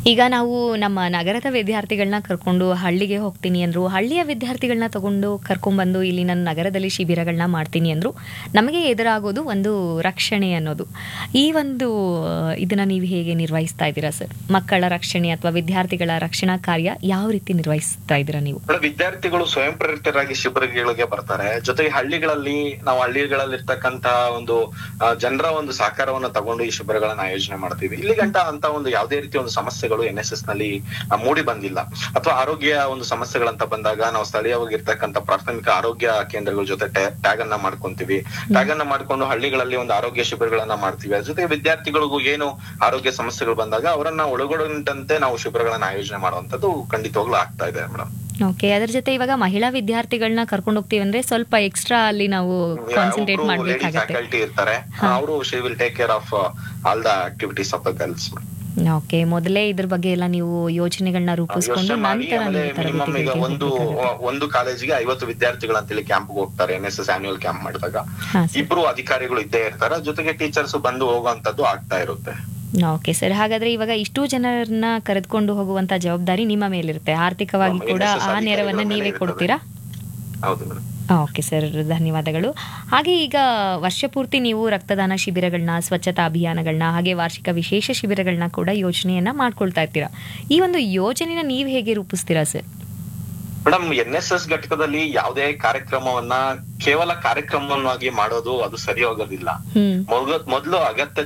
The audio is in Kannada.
ಈಗ ನಾವು ನಮ್ಮ ನಗರದ ವಿದ್ಯಾರ್ಥಿಗಳನ್ನ ಕರ್ಕೊಂಡು ಹಳ್ಳಿಗೆ ಹೋಗ್ತೀನಿ ಅಂದ್ರು ಹಳ್ಳಿಯ ವಿದ್ಯಾರ್ಥಿಗಳನ್ನ ತಗೊಂಡು ಕರ್ಕೊಂಡ್ಬಂದು ಇಲ್ಲಿ ನನ್ನ ನಗರದಲ್ಲಿ ಶಿಬಿರಗಳನ್ನ ಮಾಡ್ತೀನಿ ಅಂದ್ರು ನಮಗೆ ಎದುರಾಗೋದು ಒಂದು ರಕ್ಷಣೆ ಅನ್ನೋದು ಈ ಒಂದು ಆ, ಇದನ್ನ ನೀವು ಹೇಗೆ ನಿರ್ವಹಿಸ್ತಾ ಇದ್ದೀರಾ ಸರ್ ಮಕ್ಕಳ ರಕ್ಷಣೆ ಅಥವಾ ವಿದ್ಯಾರ್ಥಿಗಳ ರಕ್ಷಣಾ ಕಾರ್ಯ ಯಾವ ರೀತಿ ನಿರ್ವಹಿಸ್ತಾ ಇದ್ದೀರಾ ನೀವು ಮೇಡಮ್, ವಿದ್ಯಾರ್ಥಿಗಳು ಸ್ವಯಂ ಪ್ರೇರಿತರಾಗಿ ಶಿಬಿರಗಳಿಗೆ ಬರ್ತಾರೆ ಜೊತೆಗೆ ಹಳ್ಳಿಗಳಲ್ಲಿ ನಾವು ಹಳ್ಳಿಗಳಲ್ಲಿ ಇರ್ತಕ್ಕಂತ ಒಂದು ಆ, ಜನರ ಒಂದು ಸಹಕಾರವನ್ನ ತಗೊಂಡು ಈ ಶಿಬಿರಗಳನ್ನ ಆಯೋಜನೆ ಮಾಡ್ತೀವಿ ಇಲ್ಲಿ ಗಂಟ ಅಂತ ಒಂದು ಯಾವುದೇ ರೀತಿಯ ಒಂದು ಸಮಸ್ಯೆಗಳು ಎನ್ ಎಸ್ ಎಸ್ ನಲ್ಲಿ ಆ, ಮೂಡಿ ಬಂದಿಲ್ಲ ಅಥವಾ ಆರೋಗ್ಯ ಒಂದು ಸಮಸ್ಯೆಗಳಂತ ಬಂದಾಗ ನಾವು ಸ್ಥಳೀಯವಾಗಿರ್ತಕ್ಕಂಥ ಪ್ರಾಥಮಿಕ ಆರೋಗ್ಯ ಕೇಂದ್ರಗಳ ಜೊತೆ ಟ್ಯಾಗ್ ಅನ್ನ ಮಾಡ್ಕೊಂತೀವಿ ಟ್ಯಾಗ್ ಅನ್ನ ಮಾಡ್ಕೊಂಡು ಹಳ್ಳಿಗಳಲ್ಲಿ ಒಂದು ಆರೋಗ್ಯ ಶಿಬಿರಗಳನ್ನ ಮಾಡ್ತೀವಿ ಅದ್ರ ಜೊತೆಗೆ ವಿದ್ಯಾರ್ಥಿಗಳಿಗೂ ಏನು ಆರೋಗ್ಯ ಸಮಸ್ಯೆಗಳು ಬಂದಾಗ ಅವರನ್ನ ಒಳಗೊಂಡಂತೆ ನಾವು ಶಿಬಿರಗಳನ್ನ ಆಯೋಜನೆ ಮಾಡುವಂತದ್ದು ಖಂಡಿತವಾಗ್ಲೂ ಆಗ್ತಾ ಇದೆ ಮೇಡಮ್ ಓಕೆ ಅದ್ರ ಜೊತೆ ಇವಾಗ ಮಹಿಳಾ ವಿದ್ಯಾರ್ಥಿಗಳನ್ನ ಕರ್ಕೊಂಡು ಹೋಗ್ತೀವಿ ಅಂದ್ರೆ ಸ್ವಲ್ಪ ಎಕ್ಸ್ಟ್ರಾ ಅಲ್ಲಿ ನಾವು ಕಾನ್ಸಂಟ್ರೇಟ್ ಮಾಡ್ಬೇಕಾಗತ್ತೆ ಫ್ಯಾಕಲ್ಟಿ ಇರ್ತಾರೆ ಅವರು she will take care of all the activities of the girls okay ಮೊದಲೇ ಇದ್ರ ಬಗ್ಗೆ ಎಲ್ಲ ನೀವು ಯೋಜನೆಗಳನ್ನ ರೂಪಿಸ್ಕೊಂಡು ಯೋಚನೆ ಮಾಡಿ ನಂತರ ಆಮೇಲೆ ನೀವು ಮಿನಿಮಮ್ ಈಗ ತರಬೇತಿಗಳಿಗೆ ಒಂದು ಹೋಗ್ಬೇಕಾಗತ್ತೆ. ಒಂದು ಕಾಲೇಜಿಗೆ ಐವತ್ತು ವಿದ್ಯಾರ್ಥಿಗಳು ಅಂತೇಳಿ ಕ್ಯಾಂಪ್ ಹೋಗ್ತಾರೆ N S S annual camp ಮಾಡಿದಾಗ ಹಾ ಸರ್ ಇಬ್ರು ಅಧಿಕಾರಿಗಳು ಇದ್ದೇ ಇರ್ತಾರೆ ಜೊತೆಗೆ ಟೀಚರ್ಸ್ ಬಂದು ಹೋಗುವಂತದ್ದು ಆಗ್ತಾ ಇರುತ್ತೆ ಓಕೆ ಸರ್ ಹಾಗಾದ್ರೆ ಇವಾಗ ಇಷ್ಟು ಜನರನ್ನ ಕರೆದುಕೊಂಡು ಹೋಗುವಂತ ಜವಾಬ್ದಾರಿ ನಿಮ್ಮ ಮೇಲಿರುತ್ತೆ ಆರ್ಥಿಕವಾಗಿ ನಮ್ಮ ಕೂಡ NSS ಆ ನೆರವನ್ನ ಅಧಿಕಾರಿಗಳ ನೀವೇ ಮೇಲೆ ಕೊಡ್ತೀರಾ ಹೌದು ಮೇಡಮ್ ಓಕೆ ಸರ್ ಧನ್ಯವಾದಗಳು ಹಾಗೆ ಈಗ ವರ್ಷ ಪೂರ್ತಿ ನೀವು ರಕ್ತದಾನ ಶಿಬಿರಗಳನ್ನ ಸ್ವಚ್ಛತಾ ಅಭಿಯಾನಗಳನ್ನ ಹಾಗೆ ವಾರ್ಷಿಕ ವಿಶೇಷ ಶಿಬಿರಗಳನ್ನ ಕೂಡ ಯೋಜನೆಯನ್ನ ಮಾಡ್ಕೊಳ್ತಾ ಇರ್ತೀರಾ ಈ ಒಂದು ಯೋಜನೆನ ನೀವು ಹೇಗೆ ರೂಪಿಸ್ತೀರಾ sir madam N S S ಘಟಕದಲ್ಲಿ ಯಾವುದೇ ಕಾರ್ಯಕ್ರಮವನ್ನ ಕೇವಲ ಕಾರ್ಯಕ್ರಮವನ್ನಾಗಿ ಮಾಡೋದು ಅದು ಸರಿ ಹೋಗೋದಿಲ್ಲ ಹ್ಮ್ ಮೊದಲು ಮೊದಲು ಅಗತ್ಯ